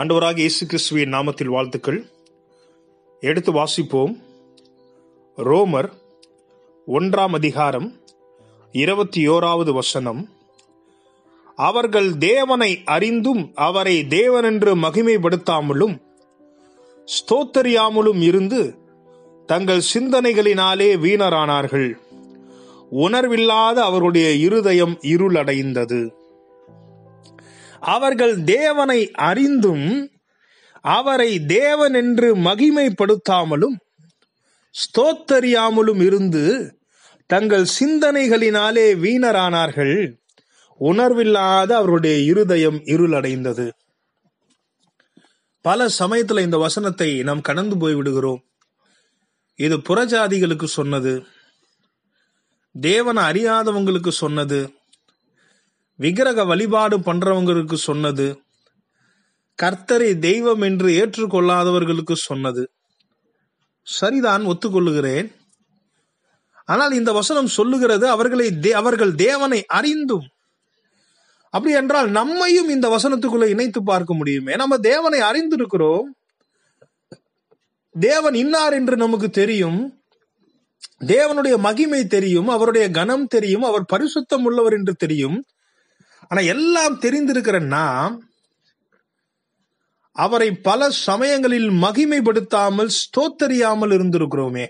ஆண்டவராக இயேசு கிறிஸ்துவின் நாமத்தில் வாழ்த்துக்கள் எடுத்து வாசிப்போம் ரோமர் ஒன்றாம் அதிகாரம் இருபத்தி ஓராவது வசனம் அவர்கள் தேவனை அறிந்தும் அவரை தேவனென்று மகிமைப்படுத்தாமலும் ஸ்தோத்தரியாமலும் இருந்து தங்கள் சிந்தனைகளினாலே வீணரானார்கள் உணர்வில்லாத அவருடைய இருதயம் இருளடைந்தது அவர்கள் தேவனை அறிந்தும் அவரை தேவன் என்று மகிமைப்படுத்தாமலும் ஸ்தோத்தரியாமலும் இருந்து தங்கள் சிந்தனைகளினாலே வீணரானார்கள் உணர்வில்லாத அவருடைய இருதயம் இருளடைந்தது பல சமயத்துல இந்த வசனத்தை நாம் கடந்து போய் விடுகிறோம் இது புறஜாதிகளுக்கு சொன்னது தேவனை அறியாதவங்களுக்கு சொன்னது விக்கிரக வழிபாடு பண்றவங்களுக்கு சொன்னது கர்த்தரை தெய்வம் என்று ஏற்றுக்கொள்ளாதவர்களுக்கு சொன்னது சரிதான் ஒத்துக்கொள்ளுகிறேன் ஆனால் இந்த வசனம் சொல்லுகிறது அவர்களை தே- அவர்கள் தேவனை அறிந்தும் அப்படி என்றால் நம்மையும் இந்த வசனத்துக்குள்ள இணைத்து பார்க்க முடியுமே நம்ம தேவனை அறிந்திருக்கிறோம் தேவன் இன்னார் என்று நமக்கு தெரியும் தேவனுடைய மகிமை தெரியும் அவருடைய கனம் தெரியும் அவர் பரிசுத்தம் உள்ளவர் என்று தெரியும் ஆனா எல்லாம் தெரிந்திருக்கிற நாம் அவரை பல சமயங்களில் மகிமைப்படுத்தாமல் ஸ்தோத்தரியாமல் இருந்திருக்கிறோமே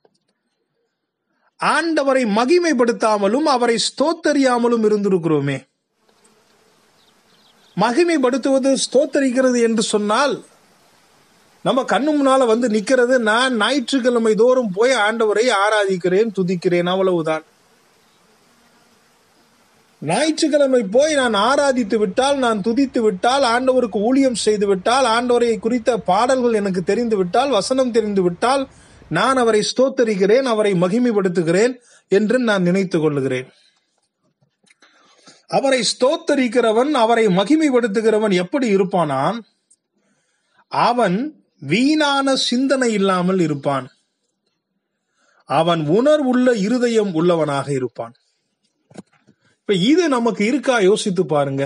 ஆண்டவரை மகிமைப்படுத்தாமலும் அவரை ஸ்தோத்தரியாமலும் இருந்திருக்கிறோமே மகிமைப்படுத்துவது ஸ்தோத்தரிக்கிறது என்று சொன்னால் நம்ம கண்ணு முன்னால வந்து நிக்கிறது நான் ஞாயிற்றுக்கிழமை தோறும் போய் ஆண்டவரை ஆராதிக்கிறேன் துதிக்கிறேன் அவ்வளவுதான் ஞாயிற்றுக்கிழமை போய் நான் ஆராதித்து விட்டால் நான் துதித்து விட்டால் ஆண்டவருக்கு ஊழியம் செய்து விட்டால் ஆண்டவரை குறித்த பாடல்கள் எனக்கு தெரிந்து விட்டால் வசனம் தெரிந்து விட்டால் நான் அவரை ஸ்தோத்தரிக்கிறேன் அவரை மகிமைப்படுத்துகிறேன் என்று நான் நினைத்துக் கொள்ளுகிறேன் அவரை ஸ்தோத்தரிக்கிறவன் அவரை மகிமைப்படுத்துகிறவன் எப்படி இருப்பானாம் அவன் வீணான சிந்தனை இல்லாமல் இருப்பான் அவன் உணர்வுள்ள இருதயம் உள்ளவனாக இருப்பான் இப்ப இது நமக்கு இருக்கா யோசித்து பாருங்க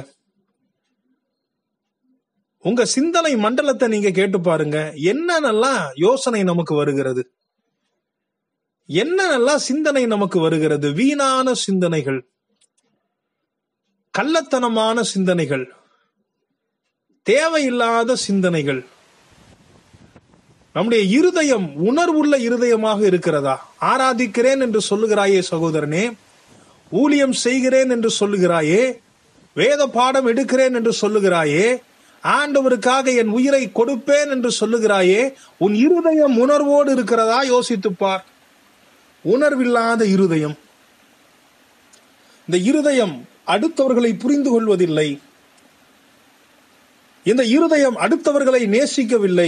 உங்க சிந்தனை மண்டலத்தை நீங்க கேட்டு பாருங்க என்னென்னலாம் யோசனை நமக்கு வருகிறது என்னென்னலாம் சிந்தனை நமக்கு வருகிறது வீணான சிந்தனைகள் கள்ளத்தனமான சிந்தனைகள் தேவையில்லாத சிந்தனைகள் நம்முடைய இருதயம் உணர்வுள்ள இருதயமாக இருக்கிறதா ஆராதிக்கிறேன் என்று சொல்லுகிறாயே சகோதரனே ஊழியம் செய்கிறேன் என்று சொல்லுகிறாயே வேத பாடம் எடுக்கிறேன் என்று சொல்லுகிறாயே ஆண்டவருக்காக என் உயிரை கொடுப்பேன் என்று சொல்லுகிறாயே உன் இருதயம் உணர்வோடு இருக்கிறதா யோசித்துப் பார் உணர்வில்லாத இருதயம் இந்த இருதயம் அடுத்தவர்களை புரிந்து கொள்வதில்லை இந்த இருதயம் அடுத்தவர்களை நேசிக்கவில்லை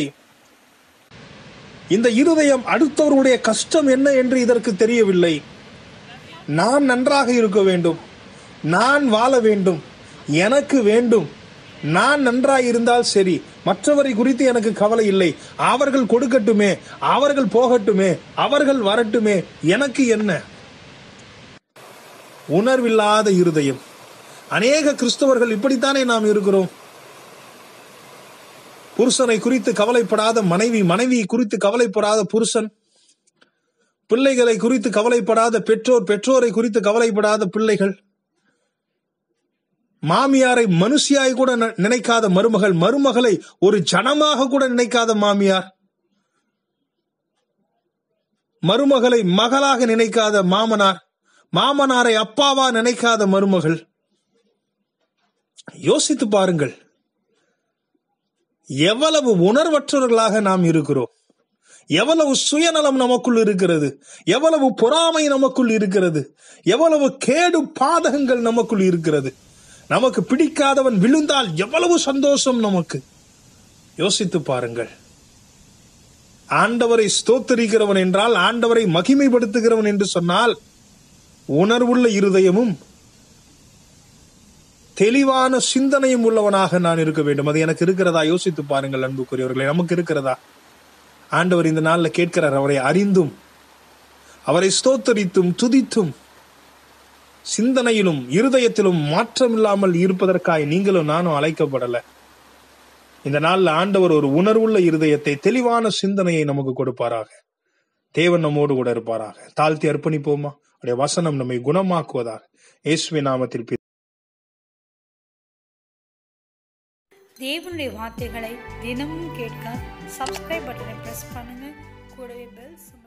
இந்த இருதயம் அடுத்தவர்களுடைய கஷ்டம் என்ன என்று இதற்கு தெரியவில்லை நான் நன்றாக இருக்க வேண்டும் நான் வாழ வேண்டும் எனக்கு வேண்டும் நான் நன்றாய் இருந்தால் சரி மற்றவரை குறித்து எனக்கு கவலை இல்லை அவர்கள் கொடுக்கட்டுமே அவர்கள் போகட்டுமே அவர்கள் வரட்டுமே எனக்கு என்ன உணர்வில்லாத இருதயம் அநேக கிறிஸ்தவர்கள் இப்படித்தானே நாம் இருக்கிறோம் புருஷனை குறித்து கவலைப்படாத மனைவி மனைவி குறித்து கவலைப்படாத புருஷன் பிள்ளைகளை குறித்து கவலைப்படாத பெற்றோர் பெற்றோரை குறித்து கவலைப்படாத பிள்ளைகள் மாமியாரை மனுஷியாய் கூட ந- நினைக்காத மருமகள் மருமகளை ஒரு ஜனமாக கூட நினைக்காத மாமியார் மருமகளை மகளாக நினைக்காத மாமனார் மாமனாரை அப்பாவா நினைக்காத மருமகள் யோசித்து பாருங்கள் எவ்வளவு உணர்வற்றவர்களாக நாம் இருக்கிறோம் எவ்வளவு சுயநலம் நமக்குள் இருக்கிறது எவ்வளவு பொறாமை நமக்குள் இருக்கிறது எவ்வளவு கேடு பாதகங்கள் நமக்குள் இருக்கிறது நமக்கு பிடிக்காதவன் விழுந்தால் எவ்வளவு சந்தோஷம் நமக்கு யோசித்து பாருங்கள் ஆண்டவரை ஸ்தோத்தரிக்கிறவன் என்றால் ஆண்டவரை மகிமைப்படுத்துகிறவன் என்று சொன்னால் உணர்வுள்ள இருதயமும் தெளிவான சிந்தனையும் உள்ளவனாக நான் இருக்க வேண்டும் அது எனக்கு இருக்கிறதா யோசித்து பாருங்கள் அன்புக்குரியவர்களே நமக்கு இருக்கிறதா ஆண்டவர் இந்த நாள்ல கேட்கிறார் அவரை அறிந்தும் அவரை ஸ்தோத்தரித்தும் துதித்தும் சிந்தனையிலும் இருதயத்திலும் மாற்றமில்லாமல் இருப்பதற்காய் நீங்களும் நானும் அழைக்கப்படல இந்த நாள்ல ஆண்டவர் ஒரு உணர்வுள்ள இருதயத்தை தெளிவான சிந்தனையை நமக்கு கொடுப்பாராக தேவன் நம்மோடு கூட இருப்பாராக தாழ்த்தி அர்ப்பணிப்போமா அவருடைய வசனம் நம்மை குணமாக்குவதாக இயேசுவின் நாமத்தில் பி- தேவனுடைய வார்த்தைகளை தினமும் கேட்க சப்ஸ்கிரைப் பட்டனை பிரஸ் பண்ணுங்க கூடவே பெல் சிம்பல்